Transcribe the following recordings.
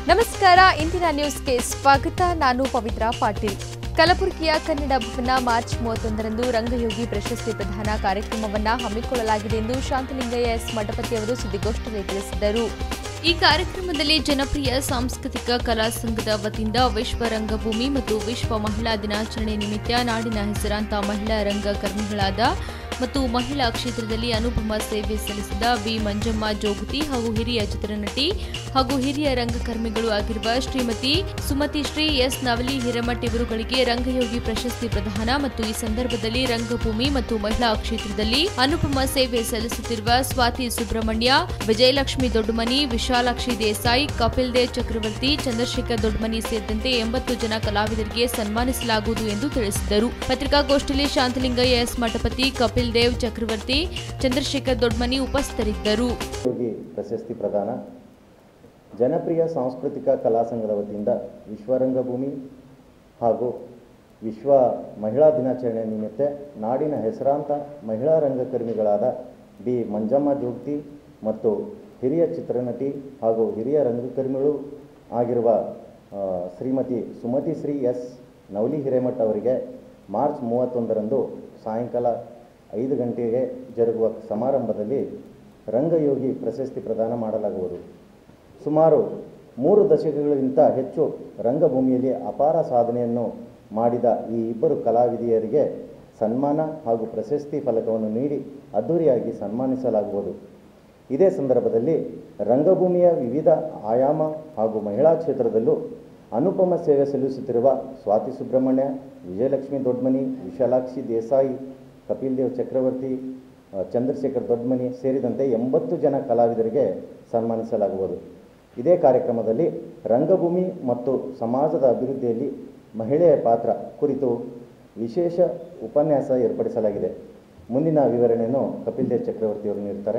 ನಮಸ್ಕಾರ ಇಂದಿನ ನ್ಯೂಸ್ಗೆ ಸ್ವಾಗತ ನಾನು ಪವಿತ್ರ ಪಾಟೀಲ್ ಕಲಬುರಗಿಯ ಕನ್ನಡ ಭವನ ಮಾರ್ಚ್ ಮೂವತ್ತೊಂದರಂದು ರಂಗಯೋಗಿ ಪ್ರಶಸ್ತಿ ಪ್ರದಾನ ಕಾರ್ಯಕ್ರಮವನ್ನು ಹಮ್ಮಿಕೊಳ್ಳಲಾಗಿದೆ ಎಂದು ಶಾಂತಲಿಂಗಯ್ಯ ಎಸ್ ಮಠಪತಿ ಅವರು ಸುದ್ದಿಗೋಷ್ಠಿಯಲ್ಲಿ ತಿಳಿಸಿದರು ಈ ಕಾರ್ಯಕ್ರಮದಲ್ಲಿ ಜನಪ್ರಿಯ ಸಾಂಸ್ಕೃತಿಕ ಕಲಾ ಸಂಘದ ವತಿಯಿಂದ ವಿಶ್ವ ರಂಗಭೂಮಿ ಮತ್ತು ವಿಶ್ವ ಮಹಿಳಾ ದಿನಾಚರಣೆ ನಿಮಿತ್ತ ನಾಡಿನ ಹೆಸರಾಂತ ಮಹಿಳಾ ರಂಗಕರ್ಮಿಗಳಾದ ಮತ್ತು ಮಹಿಳಾ ಕ್ಷೇತ್ರದಲ್ಲಿ ಅನುಪಮ ಸೇವೆ ಸಲ್ಲಿಸಿದ ಬಿ ಮಂಜಮ್ಮ ಜೋಗತಿ ಹಾಗೂ ಹಿರಿಯ ಚಿತ್ರನಟಿ ಹಾಗೂ ಹಿರಿಯ ರಂಗಕರ್ಮಿಗಳು ಆಗಿರುವ ಶ್ರೀಮತಿ ಸುಮತಿ ಶ್ರೀ ಎಸ್ ನವಲಿ ಹಿರೇಮಠ್ ಇವರುಗಳಿಗೆ ರಂಗಯೋಗಿ ಪ್ರಶಸ್ತಿ ಪ್ರದಾನ ಮತ್ತು ಈ ಸಂದರ್ಭದಲ್ಲಿ ರಂಗಭೂಮಿ ಮತ್ತು ಮಹಿಳಾ ಕ್ಷೇತ್ರದಲ್ಲಿ ಅನುಪಮ ಸೇವೆ ಸಲ್ಲಿಸುತ್ತಿರುವ ಸ್ವಾತಿ ಸುಬ್ರಹ್ಮಣ್ಯ ವಿಜಯಲಕ್ಷ್ಮಿ ದೊಡ್ಡಮನಿ ವಿಶಾಲಾಕ್ಷಿ ದೇಸಾಯಿ ಕಪಿಲ್ ದೇವ್ ಚಕ್ರವರ್ತಿ ಚಂದ್ರಶೇಖರ್ ದೊಡ್ಡಮನಿ ಸೇರಿದಂತೆ ಎಂಬತ್ತು ಜನ ಕಲಾವಿದರಿಗೆ ಸನ್ಮಾನಿಸಲಾಗುವುದು ಎಂದು ತಿಳಿಸಿದರು ಪತ್ರಿಕಾಗೋಷ್ಠಿಯಲ್ಲಿ ಶಾಂತಲಿಂಗಯ್ಯ ಎಸ್ ಮಠಪತಿ ಕಪಿಲ್ ದೇವ್ ಚಕ್ರವರ್ತಿ ಚಂದ್ರಶೇಖರ್ ದೊಡ್ಡಮನಿ ಉಪಸ್ಥಿತರಿದ್ದರು ಯೋಗಿ ಪ್ರಶಸ್ತಿ ಪ್ರದಾನ ಜನಪ್ರಿಯ ಸಾಂಸ್ಕೃತಿಕ ಕಲಾ ಸಂಘದ ವತಿಯಿಂದ ವಿಶ್ವರಂಗಭೂಮಿ ಹಾಗೂ ವಿಶ್ವ ಮಹಿಳಾ ದಿನಾಚರಣೆ ನಿಮಿತ್ತ ನಾಡಿನ ಹೆಸರಾಂತ ಮಹಿಳಾ ರಂಗಕರ್ಮಿಗಳಾದ ಬಿ ಮಂಜಮ್ಮ ಜೋಗ್ತಿ ಮತ್ತು ಹಿರಿಯ ಚಿತ್ರನಟಿ ಹಾಗೂ ಹಿರಿಯ ರಂಗಕರ್ಮಿಗಳು ಆಗಿರುವ ಆ, ಶ್ರೀಮತಿ ಸುಮತಿ ಶ್ರೀ ಎಸ್ ನವಲಿ ಹಿರೇಮಠ್ ಅವರಿಗೆ ಮಾರ್ಚ್ ಮೂವತ್ತೊಂದರಂದು ಸಾಯಂಕಾಲ ಐದು ಗಂಟೆಗೆ ಜರುಗುವ ಸಮಾರಂಭದಲ್ಲಿ ರಂಗಯೋಗಿ ಪ್ರಶಸ್ತಿ ಪ್ರದಾನ ಮಾಡಲಾಗುವುದು ಸುಮಾರು ಮೂರು ದಶಕಗಳಿಗಿಂತ ಹೆಚ್ಚು ರಂಗಭೂಮಿಯಲ್ಲಿ ಅಪಾರ ಸಾಧನೆಯನ್ನು ಮಾಡಿದ ಈ ಇಬ್ಬರು ಕಲಾವಿದೆಯರಿಗೆ ಸನ್ಮಾನ ಹಾಗೂ ಪ್ರಶಸ್ತಿ ಫಲಕವನ್ನು ನೀಡಿ ಅದ್ಧೂರಿಯಾಗಿ ಸನ್ಮಾನಿಸಲಾಗುವುದು ಇದೇ ಸಂದರ್ಭದಲ್ಲಿ ರಂಗಭೂಮಿಯ ವಿವಿಧ ಆಯಾಮ ಹಾಗೂ ಮಹಿಳಾ ಕ್ಷೇತ್ರದಲ್ಲೂ ಅನುಪಮ ಸೇವೆ ಸಲ್ಲಿಸುತ್ತಿರುವ ಸ್ವಾತಿ ಸುಬ್ರಹ್ಮಣ್ಯ ವಿಜಯಲಕ್ಷ್ಮಿ ದೊಡ್ಡಮನಿ ವಿಶಾಲಾಕ್ಷಿ ದೇಸಾಯಿ ಕಪಿಲ್ ದೇವ್ ಚಕ್ರವರ್ತಿ ಆ, ಚಂದ್ರಶೇಖರ್ ದೊಡ್ಡಮನಿ ಸೇರಿದಂತೆ ಎಂಬತ್ತು ಜನ ಕಲಾವಿದರಿಗೆ ಸನ್ಮಾನಿಸಲಾಗುವುದು ಇದೇ ಕಾರ್ಯಕ್ರಮದಲ್ಲಿ ರಂಗಭೂಮಿ ಮತ್ತು ಸಮಾಜದ ಅಭಿವೃದ್ಧಿಯಲ್ಲಿ ಮಹಿಳೆಯ ಪಾತ್ರ ಕುರಿತು ವಿಶೇಷ ಉಪನ್ಯಾಸ ಏರ್ಪಡಿಸಲಾಗಿದೆ ಮುಂದಿನ ವಿವರಣೆಯನ್ನು ಕಪಿಲ್ ದೇವ್ ಚಕ್ರವರ್ತಿಯವರು ನೀಡುತ್ತಾರೆ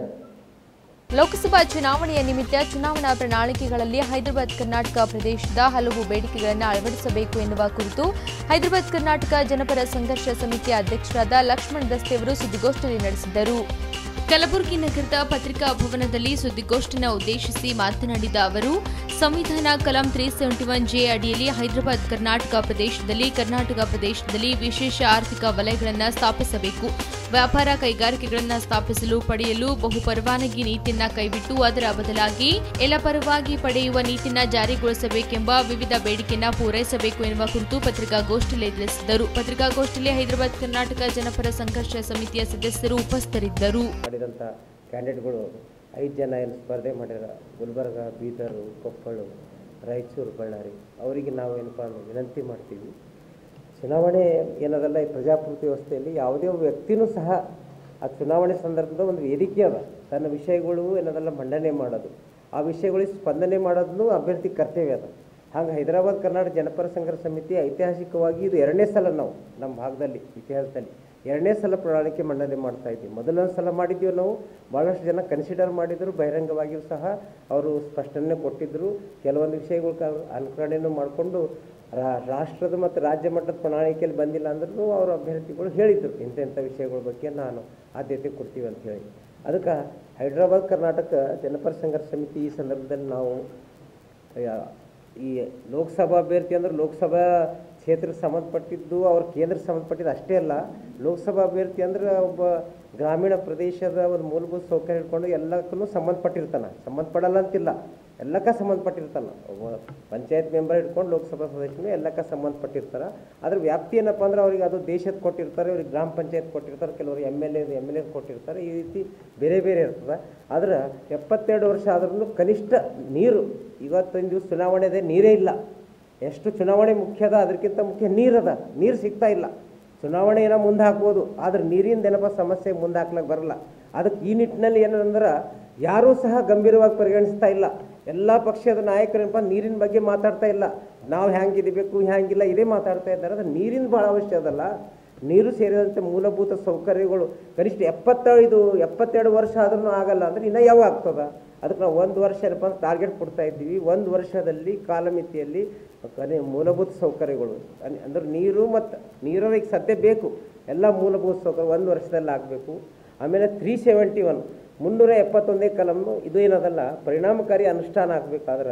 ಲೋಕಸಭಾ ಚುನಾವಣೆಯ ನಿಮಿತ್ತ ಚುನಾವಣಾ ಪ್ರಣಾಳಿಕೆಗಳಲ್ಲಿ ಹೈದರಾಬಾದ್ ಕರ್ನಾಟಕ ಪ್ರದೇಶದ ಹಲವು ಬೇಡಿಕೆಗಳನ್ನು ಅಳವಡಿಸಬೇಕು ಎನ್ನುವ ಕುರಿತು ಹೈದರಾಬಾದ್ ಕರ್ನಾಟಕ ಜನಪರ ಸಂಘರ್ಷ ಸಮಿತಿಯ ಅಧ್ಯಕ್ಷರಾದ ಲಕ್ಷ್ಮಣ್ ದಸ್ತೆ ಅವರು ಸುದ್ದಿಗೋಷ್ಠಿ ನಡೆಸಿದರು ಕಲಬುರಗಿ ನಗರದ ಪತ್ರಿಕಾ ಭವನದಲ್ಲಿ ಸುದ್ದಿಗೋಷ್ಠಿನ ಉದ್ದೇಶಿಸಿ ಮಾತನಾಡಿದ ಅವರು ಸಂವಿಧಾನ ಕಲಂ ತ್ರೀ ಸೆವೆಂಟಿ ಒನ್ ಜೆ ಅಡಿಯಲ್ಲಿ ಹೈದರಾಬಾದ್ ಕರ್ನಾಟಕ ಪ್ರದೇಶದಲ್ಲಿ ಕರ್ನಾಟಕ ಪ್ರದೇಶದಲ್ಲಿ ವಿಶೇಷ ಆರ್ಥಿಕ ವಲಯಗಳನ್ನು ಸ್ಥಾಪಿಸಬೇಕು ವ್ಯಾಪಾರ ಕೈಗಾರಿಕೆಗಳನ್ನು ಸ್ಥಾಪಿಸಲು ಪಡೆಯಲು ಬಹು ಪರವಾನಗಿ ನೀತಿಯನ್ನ ಕೈಬಿಟ್ಟು ಅದರ ಬದಲಾಗಿ ಎಲ್ಲ ಪರವಾಗಿ ಪಡೆಯುವ ನೀತಿಯನ್ನ ಜಾರಿಗೊಳಿಸಬೇಕೆಂಬ ವಿವಿಧ ಬೇಡಿಕೆಯನ್ನ ಪೂರೈಸಬೇಕು ಎನ್ನುವ ಕುರಿತು ಪತ್ರಿಕಾಗೋಷ್ಠಿಯಲ್ಲಿ ತಿಳಿಸಿದರು ಪತ್ರಿಕಾಗೋಷ್ಠಿಯಲ್ಲಿ ಹೈದರಾಬಾದ್ ಕರ್ನಾಟಕ ಜನಪರ ಸಂಘರ್ಷ ಸಮಿತಿಯ ಸದಸ್ಯರು ಉಪಸ್ಥಿತರಿದ್ದರು ಮಾಡಿದಂಥ ಕ್ಯಾಂಡಿಡೇಟ್ಗಳು ಐದು ಜನ ಏನು ಸ್ಪರ್ಧೆ ಮಾಡ್ಯಾರ ಗುಲ್ಬರ್ಗ ಬೀದರು ಕೊಪ್ಪಳ ರಾಯಚೂರು ಬಳ್ಳಾರಿ ಅವರಿಗೆ ನಾವು ಏನಪ್ಪ ಅಂದ್ರೆ ವಿನಂತಿ ಮಾಡ್ತೀವಿ ಚುನಾವಣೆ ಏನದಲ್ಲ ಈ ಪ್ರಜಾಪ್ರಭುತ್ವ ವ್ಯವಸ್ಥೆಯಲ್ಲಿ ಯಾವುದೇ ಒಬ್ಬ ವ್ಯಕ್ತಿನೂ ಸಹ ಆ ಚುನಾವಣೆ ಸಂದರ್ಭದ ಒಂದು ವೇದಿಕೆ ಅದ ತನ್ನ ವಿಷಯಗಳು ಏನದಲ್ಲ ಮಂಡನೆ ಮಾಡೋದು ಆ ವಿಷಯಗಳಿಗೆ ಸ್ಪಂದನೆ ಮಾಡೋದನ್ನು ಅಭ್ಯರ್ಥಿ ಕರ್ತವ್ಯ ಅದ ಹಾಗೆ ಹೈದರಾಬಾದ್ ಕರ್ನಾಟಕ ಜನಪರ ಸಂಘರ್ಷ ಸಮಿತಿ ಐತಿಹಾಸಿಕವಾಗಿ ಇದು ಎರಡನೇ ಸಲ ನಾವು ನಮ್ಮ ಭಾಗದಲ್ಲಿ ಇತಿಹಾಸದಲ್ಲಿ ಎರಡನೇ ಸಲ ಪ್ರಣಾಳಿಕೆ ಮಂಡನೆ ಮಾಡ್ತಾ ಇದ್ದೀವಿ ಮೊದಲನೇ ಸಲ ಮಾಡಿದ್ದೀವಿ ನಾವು ಭಾಳಷ್ಟು ಜನ ಕನ್ಸಿಡರ್ ಮಾಡಿದರು ಬಹಿರಂಗವಾಗಿಯೂ ಸಹ ಅವರು ಸ್ಪಷ್ಟನೆ ಕೊಟ್ಟಿದ್ದರು ಕೆಲವೊಂದು ವಿಷಯಗಳು ಕ ಅನುಕರಣೆಯನ್ನು ಮಾಡಿಕೊಂಡು ರಾಷ್ಟ್ರದ ಮತ್ತು ರಾಜ್ಯ ಮಟ್ಟದ ಪ್ರಣಾಳಿಕೆಯಲ್ಲಿ ಬಂದಿಲ್ಲ ಅಂದ್ರೂ ಅವರು ಅಭ್ಯರ್ಥಿಗಳು ಹೇಳಿದರು ಇಂಥ ವಿಷಯಗಳ ಬಗ್ಗೆ ನಾನು ಆದ್ಯತೆ ಕೊಡ್ತೀವಿ ಅಂತ ಹೇಳಿ ಅದಕ್ಕೆ ಹೈದರಾಬಾದ್ ಕರ್ನಾಟಕ ಜನಪರ ಸಂಘರ್ಷ ಸಮಿತಿ ಈ ಸಂದರ್ಭದಲ್ಲಿ ನಾವು ಯಾ- ಈ ಲೋಕಸಭಾ ಅಭ್ಯರ್ಥಿ ಅಂದ್ರೆ ಲೋಕಸಭಾ ಕ್ಷೇತ್ರಕ್ಕೆ ಸಂಬಂಧಪಟ್ಟಿದ್ದು ಅವ್ರ ಕೇಂದ್ರಕ್ಕೆ ಸಂಬಂಧಪಟ್ಟಿದ್ದು ಅಷ್ಟೇ ಅಲ್ಲ ಲೋಕಸಭಾ ಅಭ್ಯರ್ಥಿ ಅಂದ್ರೆ ಒಬ್ಬ ಗ್ರಾಮೀಣ ಪ್ರದೇಶದ ಒಂದು ಮೂಲಭೂತ ಸೌಕರ್ಯ ಹಿಡ್ಕೊಂಡು ಎಲ್ಲಕ್ಕೂ ಸಂಬಂಧಪಟ್ಟಿರ್ತಾನೆ ಸಂಬಂಧಪಡಲ್ಲ ಅಂತಿಲ್ಲ ಎಲ್ಲಕ್ಕ ಸಂಬಂಧಪಟ್ಟಿರ್ತಾನೆ ಒಬ್ಬ ಪಂಚಾಯತ್ ಮೆಂಬರ್ ಹಿಡ್ಕೊಂಡು ಲೋಕಸಭಾ ಸದಸ್ಯನು ಎಲ್ಲಕ್ಕ ಸಂಬಂಧಪಟ್ಟಿರ್ತಾರೆ ಅದ್ರ ವ್ಯಾಪ್ತಿ ಏನಪ್ಪ ಅಂದ್ರೆ ಅವ್ರಿಗೆ ಅದು ದೇಶದ ಕೊಟ್ಟಿರ್ತಾರೆ ಇವ್ರಿಗೆ ಗ್ರಾಮ ಪಂಚಾಯತ್ ಕೊಟ್ಟಿರ್ತಾರೆ ಕೆಲವರು M L A M L A ಕೊಟ್ಟಿರ್ತಾರೆ ಈ ರೀತಿ ಬೇರೆ ಬೇರೆ ಇರ್ತದೆ ಆದ್ರೆ ಎಪ್ಪತ್ತೆರಡು ವರ್ಷ ಆದ್ರೂ ಕನಿಷ್ಠ ನೀರು ಇವತ್ತೊಂದು ದಿವಸ ಚುನಾವಣೆ ಇದೆ ನೀರೇ ಇಲ್ಲ ಎಷ್ಟು ಚುನಾವಣೆ ಮುಖ್ಯ ಅದ ಅದಕ್ಕಿಂತ ಮುಖ್ಯ ನೀರದ ನೀರು ಸಿಗ್ತಾ ಇಲ್ಲ ಚುನಾವಣೆ ಏನೋ ಮುಂದೆ ಹಾಕ್ಬೋದು ಆದ್ರೆ ನೀರಿನ ಏನಪ್ಪ ಸಮಸ್ಯೆ ಮುಂದೆ ಹಾಕ್ಲಕ್ಕೆ ಬರಲ್ಲ ಅದಕ್ಕೆ ಈ ನಿಟ್ಟಿನಲ್ಲಿ ಏನಂದ್ರೆ ಯಾರೂ ಸಹ ಗಂಭೀರವಾಗಿ ಪರಿಗಣಿಸ್ತಾ ಇಲ್ಲ ಎಲ್ಲ ಪಕ್ಷದ ನಾಯಕರೇನಪ್ಪ ನೀರಿನ ಬಗ್ಗೆ ಮಾತಾಡ್ತಾ ಇಲ್ಲ ನಾವು ಹ್ಯಾಂಗಿದಬೇಕು ಹ್ಯಾಂಗಿಲ್ಲ ಇದೇ ಮಾತಾಡ್ತಾ ಇದ್ದಾರೆ ಅದು ನೀರಿನ ಭಾಳ ಅವಶ್ಯ ಅದಲ್ಲ ನೀರು ಸೇರಿದಂತೆ ಮೂಲಭೂತ ಸೌಕರ್ಯಗಳು ಕನಿಷ್ಠ ಎಪ್ಪತ್ತೈದು ಎಪ್ಪತ್ತೆರಡು ವರ್ಷ ಆದ್ರೂ ಆಗಲ್ಲ ಅಂದರೆ ಇನ್ನೂ ಯಾವಾಗ ಆಗ್ತದ ಅದಕ್ಕೆ ನಾವು ಒಂದು ವರ್ಷ ಏನಪ್ಪ ಅಂದ್ರೆ ಟಾರ್ಗೆಟ್ ಕೊಡ್ತಾ ಇದ್ದೀವಿ ಒಂದು ವರ್ಷದಲ್ಲಿ ಕಾಲಮಿತಿಯಲ್ಲಿ ಕನಿ ಮೂಲಭೂತ ಸೌಕರ್ಯಗಳು ಅನ್- ಅಂದ್ರೆ ನೀರು ಮತ್ತು ನೀರು ಈಗ ಸದ್ಯ ಬೇಕು ಎಲ್ಲ ಮೂಲಭೂತ ಸೌಕರ್ಯ ಒಂದು ವರ್ಷದಲ್ಲಿ ಆಗಬೇಕು ಆಮೇಲೆ ತ್ರೀ ಸೆವೆಂಟಿ ಒನ್ ಮುನ್ನೂರ ಎಪ್ಪತ್ತೊಂದೇ ಕಲಮ್ನು ಇದು ಏನದಲ್ಲ ಪರಿಣಾಮಕಾರಿ ಅನುಷ್ಠಾನ ಆಗಬೇಕಾದ್ರೆ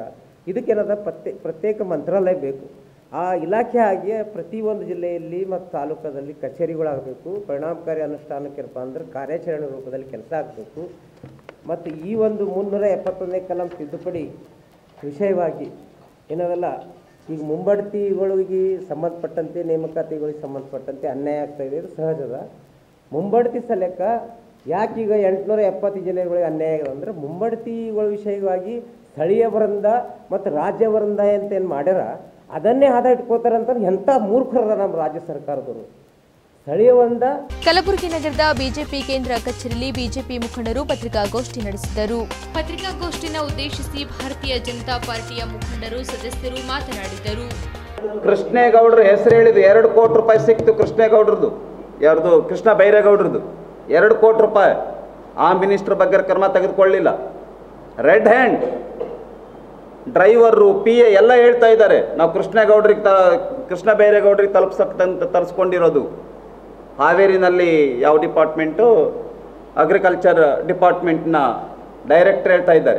ಇದಕ್ಕೇನದ ಪ್ರತ್ಯೇ ಪ್ರತ್ಯೇಕ ಮಂತ್ರಾಲಯ ಬೇಕು ಆ ಇಲಾಖೆ ಆಗಿ ಪ್ರತಿಯೊಂದು ಜಿಲ್ಲೆಯಲ್ಲಿ ಮತ್ತು ತಾಲೂಕದಲ್ಲಿ ಕಚೇರಿಗಳಾಗಬೇಕು ಪರಿಣಾಮಕಾರಿ ಅನುಷ್ಠಾನಕ್ಕೆನಪ್ಪ ಅಂದ್ರೆ ಕಾರ್ಯಾಚರಣೆ ರೂಪದಲ್ಲಿ ಕೆಲಸ ಆಗಬೇಕು ಮತ್ತು ಈ ಒಂದು ಮುನ್ನೂರ ಎಪ್ಪತ್ತೊಂದನೇ ಕಲಂ ತಿದ್ದುಪಡಿ ವಿಷಯವಾಗಿ ಏನದಲ್ಲ ಈಗ ಮುಂಬಡ್ತಿಗಳಿಗೆ ಸಂಬಂಧಪಟ್ಟಂತೆ ನೇಮಕಾತಿಗಳಿಗೆ ಸಂಬಂಧಪಟ್ಟಂತೆ ಅನ್ಯಾಯ ಆಗ್ತಾ ಇದೆ ಇದು ಸಹಜದ ಮುಂಬಡ್ತಿ ಸಲಕ ಯಾಕೆ ಈಗ ಎಂಟುನೂರ ಎಪ್ಪತ್ತು ಜಿಲ್ಲೆಗಳಿಗೆ ಅನ್ಯಾಯ ಆಗಿದೆ ಅಂದರೆ ಮುಂಬಡ್ತಿಗಳ ವಿಷಯವಾಗಿ ಸ್ಥಳೀಯ ವೃಂದ ಮತ್ತು ರಾಜ್ಯ ವೃಂದ ಅಂತ ಏನು ಮಾಡ್ಯಾರ ಅದನ್ನೇ ಆದ ಇಟ್ಕೋತಾರೆ ಅಂತ ಎಂಥ ಮೂರ್ಖರದ ನಮ್ಮ ರಾಜ್ಯ ಸರ್ಕಾರದವರು ಸ್ಥಳೀಯ ವೃಂದ ಕಲಬುರಗಿ ನಗರದ ಬಿಜೆಪಿ ಕೇಂದ್ರ ಕಚೇರಿಯಲ್ಲಿ ಬಿಜೆಪಿ ಮುಖಂಡರು ಪತ್ರಿಕಾಗೋಷ್ಠಿ ನಡೆಸಿದರು ಪತ್ರಿಕಾಗೋಷ್ಠಿನ ಉದ್ದೇಶಿಸಿ ಭಾರತೀಯ ಜನತಾ ಪಾರ್ಟಿಯ ಮುಖಂಡರು ಸದಸ್ಯರು ಮಾತನಾಡಿದರು ಕೃಷ್ಣೇಗೌಡರು ಹೆಸರು ಹೇಳಿದ್ದು ಎರಡು ಕೋಟಿ ರೂಪಾಯಿ ಸಿಕ್ತು ಕೃಷ್ಣೇಗೌಡ್ರದ್ದು ಯಾರ್ದು ಕೃಷ್ಣ ಬೈರೇಗೌಡ್ರದ್ದು ಎರಡು ಕೋಟಿ ರೂಪಾಯಿ ಆ ಮಿನಿಸ್ಟರ್ ಬಗ್ಗೆ ಕ್ರಮ ತೆಗೆದುಕೊಳ್ಳಿಲ್ಲ red hand driver P A ಎಲ್ಲ ಹೇಳ್ತಾ ಇದ್ದಾರೆ ನಾವು ಕೃಷ್ಣೇಗೌಡ್ರಿಗೆ ತ ಕೃಷ್ಣ ಬೈರೇಗೌಡ್ರಿಗೆ ತಲುಪ್ಸಕ್ಕಂತ ತರಿಸ್ಕೊಂಡಿರೋದು ಹಾವೇರಿನಲ್ಲಿ ಯಾವ ಡಿಪಾರ್ಟ್ಮೆಂಟು ಅಗ್ರಿಕಲ್ಚರ್ ಡಿಪಾರ್ಟ್ಮೆಂಟ್ನ ಡೈರೆಕ್ಟರ್ ಹೇಳ್ತಾ ಇದ್ದಾರೆ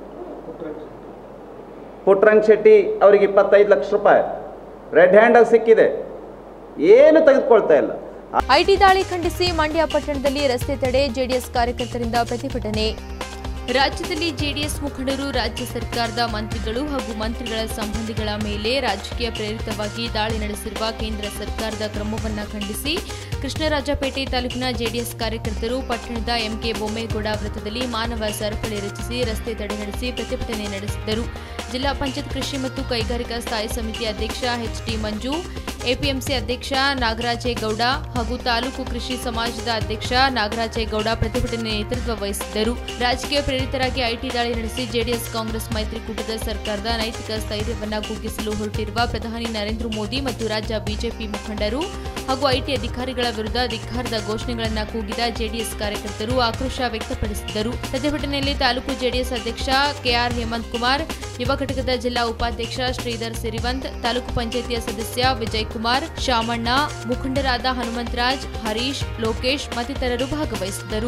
ಪುಟ್ರಂಗ್ ಶೆಟ್ಟಿ ಅವ್ರಿಗೆ ಇಪ್ಪತ್ತೈದು ಲಕ್ಷ ರೂಪಾಯಿ ರೆಡ್ ಹ್ಯಾಂಡಲ್ಲಿ ಸಿಕ್ಕಿದೆ ಏನು ತೆಗೆದುಕೊಳ್ತಾ ಇಲ್ಲ ಐಟಿ ದಾಳಿ ಖಂಡಿಸಿ ಮಂಡ್ಯ ಪಟ್ಟಣದಲ್ಲಿ ರಸ್ತೆ ತಡೆ ಜೆಡಿಎಸ್ ಕಾರ್ಯಕರ್ತರಿಂದ ಪ್ರತಿಭಟನೆ ರಾಜ್ಯದಲ್ಲಿ ಜೆಡಿಎಸ್ ಮುಖಂಡರು ರಾಜ್ಯ ಸರ್ಕಾರದ ಮಂತ್ರಿಗಳು ಹಾಗೂ ಮಂತ್ರಿಗಳ ಸಂಬಂಧಿಗಳ ಮೇಲೆ ರಾಜಕೀಯ ಪ್ರೇರಿತವಾಗಿ ದಾಳಿ ನಡೆಸಿರುವ ಕೇಂದ್ರ ಸರ್ಕಾರದ ಕ್ರಮವನ್ನು ಖಂಡಿಸಿ ಕೃಷ್ಣರಾಜಪೇಟೆ ತಾಲೂಕಿನ ಜೆಡಿಎಸ್ ಕಾರ್ಯಕರ್ತರು ಪಟ್ಟಣದ ಎಂಕೆ ಬೊಮ್ಮೇಗೌಡ ವೃತ್ತದಲ್ಲಿ ಮಾನವ ಸರಪಳಿ ರಚಿಸಿ ರಸ್ತೆ ತಡೆ ನಡೆಸಿ ಪ್ರತಿಭಟನೆ ನಡೆಸಿದರು ಜಿಲ್ಲಾ ಪಂಚಾಯತ್ ಕೃಷಿ ಮತ್ತು ಕೈಗಾರಿಕಾ ಸ್ಥಾಯಿ ಸಮಿತಿ ಅಧ್ಯಕ್ಷ ಎಚ್ಡಿ ಮಂಜು ಎಪಿಎಂಸಿ ಅಧ್ಯಕ್ಷ ನಾಗರಾಜೇಗೌಡ ಹಾಗೂ ತಾಲೂಕು ಕೃಷಿ ಸಮಾಜದ ಅಧ್ಯಕ್ಷ ನಾಗರಾಜೇಗೌಡ ಪ್ರತಿಭಟನೆ ನೇತೃತ್ವ ವಹಿಸಿದ್ದರು ರಾಜಕೀಯ ಪ್ರೇರಿತರಾಗಿ ಐಟಿ ದಾಳಿ ನಡೆಸಿ ಜೆಡಿಎಸ್ ಕಾಂಗ್ರೆಸ್ ಮೈತ್ರಿಕೂಟದ ಸರ್ಕಾರದ ನೈತಿಕ ಸ್ಥೈರ್ಯವನ್ನ ಕುಗ್ಗಿಸಲು ಹೊರಟಿರುವ ಪ್ರಧಾನಿ ನರೇಂದ್ರ ಮೋದಿ ಮತ್ತು ರಾಜ್ಯ ಬಿಜೆಪಿ ಮುಖಂಡರು ಹಾಗೂ ಐಟಿ ಅಧಿಕಾರಿಗಳ ವಿರುದ್ಧ ಧಿಕ್ಕಾರದ ಘೋಷಣೆಗಳನ್ನ ಕೂಗಿದ ಜೆಡಿಎಸ್ ಕಾರ್ಯಕರ್ತರು ಆಕ್ರೋಶ ವ್ಯಕ್ತಪಡಿಸಿದ್ದರು ಪ್ರತಿಭಟನೆಯಲ್ಲಿ ತಾಲೂಕು ಜೆಡಿಎಸ್ ಅಧ್ಯಕ್ಷ ಕೆಆರ್ ಹೇಮಂತ್ ಕುಮಾರ್ ಯುವ ಘಟಕದ ಜಿಲ್ಲಾ ಉಪಾಧ್ಯಕ್ಷ ಶ್ರೀಧರ್ ಸಿರಿವಂತ್ ತಾಲೂಕು ಪಂಚಾಯಿತಿಯ ಸದಸ್ಯ ವಿಜಯ್ ಕುಮಾರ್ ಶಾಮಣ್ಣ ಮುಖಂಡರಾದ ಹನುಮಂತರಾಜ್ ಹರೀಶ್ ಲೋಕೇಶ್ ಮತ್ತಿತರರು ಭಾಗವಹಿಸಿದ್ದರು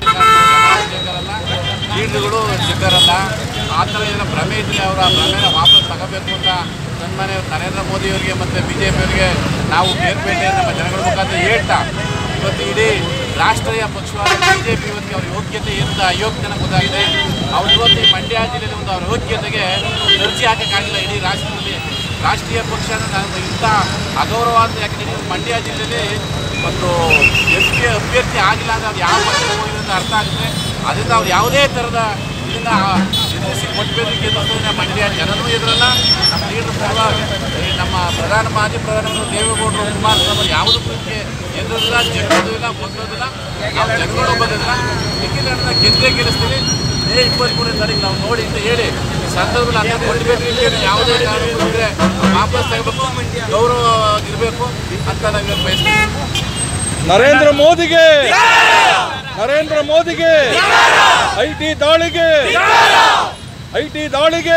ಲೀಡ್ರುಗಳು ಸಿಕ್ಕರಲ್ಲ ಆ ಥರ ಏನೋ ಭ್ರಮೆ ಇದ್ದರೆ ಅವರ ಭ್ರಮೆನ ವಾಪಸ್ ತಗೋಬೇಕು ಅಂತ ಸನ್ಮಾನ್ಯ ನರೇಂದ್ರ ಮೋದಿಯವರಿಗೆ ಮತ್ತು ಬಿ ಜೆ ಪಿಯವರಿಗೆ ನಾವು ಬೇರ್ಪೇಟೆ ನಮ್ಮ ಜನಗಳ ಮುಖಾಂತರ ಹೇಳ್ತಾ ಇವತ್ತು ಇಡೀ ರಾಷ್ಟ್ರೀಯ ಪಕ್ಷವಾದ ಬಿ ಜೆ ಪಿ ಇವತ್ತಿಗೆ ಅವ್ರ ಯೋಗ್ಯತೆ ಎಂತ ಅಯೋಗ್ಯತನ ಗೊತ್ತಾಗಿದೆ ಅವ್ರು ಇವತ್ತು ಈ ಮಂಡ್ಯ ಜಿಲ್ಲೆಯಲ್ಲಿ ಒಂದು ಅವ್ರ ಯೋಗ್ಯತೆಗೆ ಅರ್ಜಿ ಹಾಕೋಕ್ಕಾಗಿಲ್ಲ ಇಡೀ ರಾಷ್ಟ್ರದಲ್ಲಿ ರಾಷ್ಟ್ರೀಯ ಪಕ್ಷ ನಾನು ಇಂಥ ಅಗೌರವ ಅಂತ ಯಾಕೆ ಇಡೀ ಮಂಡ್ಯ ಜಿಲ್ಲೆಯಲ್ಲಿ ಒಂದು ಎಸ್ ಪಿ ಅಭ್ಯರ್ಥಿ ಆಗಿಲ್ಲ ಅಂದರೆ ಅದು ಯಾವ ಪಕ್ಷಕ್ಕೆ ಹೋಗಿದೆ ಅಂತ ಅರ್ಥ ಆಗುತ್ತೆ ಅದರಿಂದ ಅವ್ರು ಯಾವುದೇ ಥರದ ಇದನ್ನ ಎದುರಿಸಿ ಕೊಟ್ಟಬೇಕಿಗೆ ಎದುರಿಸೋದನ್ನ ಮಂಡ್ಯ ಜನನೂ ಎದುರಲ್ಲ ನಮ್ಮ ಲೀಡರ್ ಪೂರ್ವ ಈ ನಮ್ಮ ಪ್ರಧಾನ ಮಾಜಿ ಪ್ರಧಾನಮಂತ್ರಿ ದೇವೇಗೌಡರು ಕುಮಾರಸ್ವಾಮಿ ಯಾವುದಕ್ಕೂ ಇದಕ್ಕೆ ಎದುರಿಲ್ಲ ಜಗ್ಗೋದು ಇಲ್ಲ ಬಂದೋದಿಲ್ಲ ನಾವು ಜನಗಳು ಬಂದಿಲ್ಲ ಯಾಕೆಂದ್ರೆ ಗೆದ್ದೇ ಗೆಲ್ಲಿಸ್ತೀವಿ ಮೇ ಇಪ್ಪತ್ತ್ಮೂರನೇ ತಾರೀಕು ನಾವು ನೋಡಿ ಅಂತ ಹೇಳಿ ಈ ಸಂದರ್ಭದಲ್ಲಿ ಅದನ್ನ ಕೊಡಬೇಕು ಅಂತೇಳಿ ಯಾವುದೇ ಕಾರಣಕ್ಕೂ ಇದ್ರೆ ವಾಪಸ್ ತಗೋಬೇಕು ಗೌರವ ಇರಬೇಕು ಅಂತ ನಾವು ಬಯಸ್ತೀವಿ ನರೇಂದ್ರ ಮೋದಿಗೆ ನರೇಂದ್ರ ಮೋದಿಗೆ ಐ ಟಿ ದಾಳಿಗೆ ಐ ಟಿ ದಾಳಿಗೆ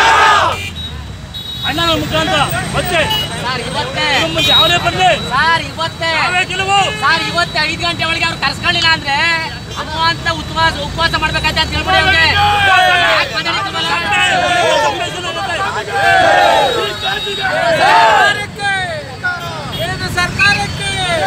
ಅಣ್ಣನ ಮುಖಾಂತರ ಮತ್ತೆ ಸರ್ ಇವತ್ತೇ ಮುಂದೆ ಯಾವನೇ ಬರಲಿ ಸರ್ ಇವತ್ತೇ ನಾವೇ ಗೆಲುವು ಸರ್ ಇವತ್ತೇ ಐದು ಗಂಟೆ ಒಳಗೆ ಅವ್ರು ಕರ್ಸ್ಕೊಳ್ಳಿಲ್ಲ ಅಂದ್ರೆ ಅದು ಅಂತ ಉಪವಾಸ ಉಪವಾಸ ಮಾಡ್ಬೇಕಾಯ್ತು ಅಂತ ಹೇಳ್ಬಿಡಿ ಅವ್ರಿಗೆ ಯಾಕ್ ಬಂದಿಲ್ಲ ಕೇಂದ್ರ ಸರ್ಕಾರಕ್ಕೆ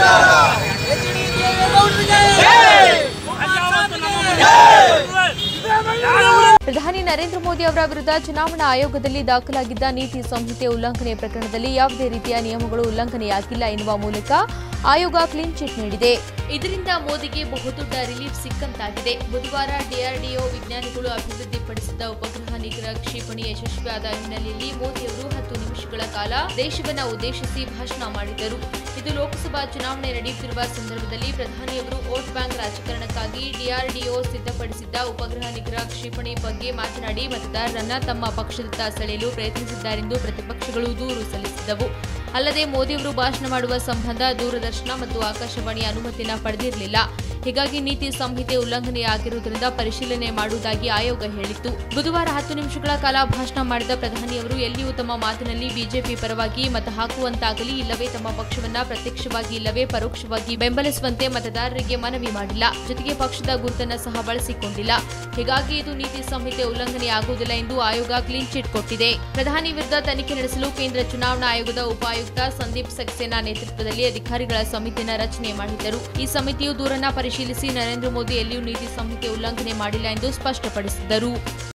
ಪ್ರಧಾನಿ ನರೇಂದ್ರ ಮೋದಿ ಅವರ ವಿರುದ್ಧ ಚುನಾವಣಾ ಆಯೋಗದಲ್ಲಿ ದಾಖಲಾಗಿದ್ದ ನೀತಿ ಸಂಹಿತೆ ಉಲ್ಲಂಘನೆ ಪ್ರಕರಣದಲ್ಲಿ ಯಾವುದೇ ರೀತಿಯ ನಿಯಮಗಳು ಉಲ್ಲಂಘನೆಯಾಗಿಲ್ಲ ಎನ್ನುವ ಮೂಲಕ ಆಯೋಗ ಕ್ಲೀನ್ ಚಿಟ್ ನೀಡಿದೆ ಇದರಿಂದ ಮೋದಿಗೆ ಬಹುದೊಡ್ಡ ರಿಲೀಫ್ ಸಿಕ್ಕಂತಾಗಿದೆ ಬುಧವಾರ ಡಿಆರ್ಡಿಒ ವಿಜ್ಞಾನಿಗಳು ಅಭಿವೃದ್ಧಿಪಡಿಸಿದ ಉಪಗ್ರಹ ನಿಗ್ರಹ ಕ್ಷಿಪಣಿ ಯಶಸ್ವಿಯಾದ ಹಿನ್ನೆಲೆಯಲ್ಲಿ ಮೋದಿ ಅವರು ಹತ್ತು ನಿಮಿಷಗಳ ಕಾಲ ದೇಶವನ್ನ ಉದ್ದೇಶಿಸಿ ಭಾಷಣ ಮಾಡಿದರು ಇದು ಲೋಕಸಭಾ ಚುನಾವಣೆ ನಡೆಯುತ್ತಿರುವ ಸಂದರ್ಭದಲ್ಲಿ ಪ್ರಧಾನಿಯವರು ವೋಟ್ ಬ್ಯಾಂಕ್ ರಾಜಕಾರಣಕ್ಕಾಗಿ ಡಿಆರ್ಡಿಒ ಸಿದ್ಧಪಡಿಸಿದ್ದ ಉಪಗ್ರಹ ನಿಗ್ರಹ ಕ್ಷಿಪಣಿ ಬಗ್ಗೆ ಮಾತನಾಡಿ ಮತದಾರರನ್ನ ತಮ್ಮ ಪಕ್ಷದತ್ತ ಸೆಳೆಯಲು ಪ್ರಯತ್ನಿಸಿದ್ದಾರೆಂದು ಪ್ರತಿಪಕ್ಷಗಳು ದೂರು ಸಲ್ಲಿಸಿದ್ದವು ಅಲ್ಲದೆ ಮೋದಿಯವರು ಭಾಷಣ ಮಾಡುವ ಸಂಬಂಧ ದೂರದರ್ಶನ ಮತ್ತು ಆಕಾಶವಾಣಿಯ ಅನುಮತಿಯನ್ನ ಪಡೆದಿರಲಿಲ್ಲ ಹೀಗಾಗಿ ನೀತಿ ಸಂಹಿತೆ ಉಲ್ಲಂಘನೆಯಾಗಿರುವುದರಿಂದ ಪರಿಶೀಲನೆ ಮಾಡುವುದಾಗಿ ಆಯೋಗ ಹೇಳಿತ್ತು ಬುಧವಾರ ಹತ್ತು ನಿಮಿಷಗಳ ಕಾಲ ಭಾಷಣ ಮಾಡಿದ ಪ್ರಧಾನಿಯವರು ಎಲ್ಲಿಯೂ ತಮ್ಮ ಮಾತಿನಲ್ಲಿ ಬಿಜೆಪಿ ಪರವಾಗಿ ಮತ ಹಾಕುವಂತಾಗಲಿ ಇಲ್ಲವೇ ತಮ್ಮ ಪಕ್ಷವನ್ನ ಪ್ರತ್ಯಕ್ಷವಾಗಿ ಇಲ್ಲವೇ ಪರೋಕ್ಷವಾಗಿ ಬೆಂಬಲಿಸುವಂತೆ ಮತದಾರರಿಗೆ ಮನವಿ ಮಾಡಿಲ್ಲ ಜೊತೆಗೆ ಪಕ್ಷದ ಗುರುತನ್ನ ಸಹ ಬಳಸಿಕೊಂಡಿಲ್ಲ ಹೀಗಾಗಿ ಇದು ನೀತಿ ಸಂಹಿತೆ ಉಲ್ಲಂಘನೆಯಾಗುವುದಿಲ್ಲ ಎಂದು ಆಯೋಗ ಕ್ಲೀನ್ ಚಿಟ್ ಕೊಟ್ಟಿದೆ ಪ್ರಧಾನಿ ವಿರುದ್ಧ ತನಿಖೆ ನಡೆಸಲು ಕೇಂದ್ರ ಚುನಾವಣಾ ಆಯೋಗದ ಉಪಾಯುಕ್ತ ಸಂದೀಪ್ ಸಕ್ಸೇನಾ ನೇತೃತ್ವದಲ್ಲಿ ಅಧಿಕಾರಿಗಳ ಸಮಿತಿಯನ್ನು ರಚನೆ ಮಾಡಿದ್ದರು ಈ ಸಮಿತಿಯು ದೂರನ್ನ ಪರಿಶೀಲಿಸಿ ನರೇಂದ್ರ ಮೋದಿ ಎಲ್ಲಿಯೂ ನೀತಿ ಸಂಹಿತೆ ಉಲ್ಲಂಘನೆ ಮಾಡಿಲ್ಲ ಎಂದು ಸ್ಪಷ್ಟಪಡಿಸಿದ್ದರು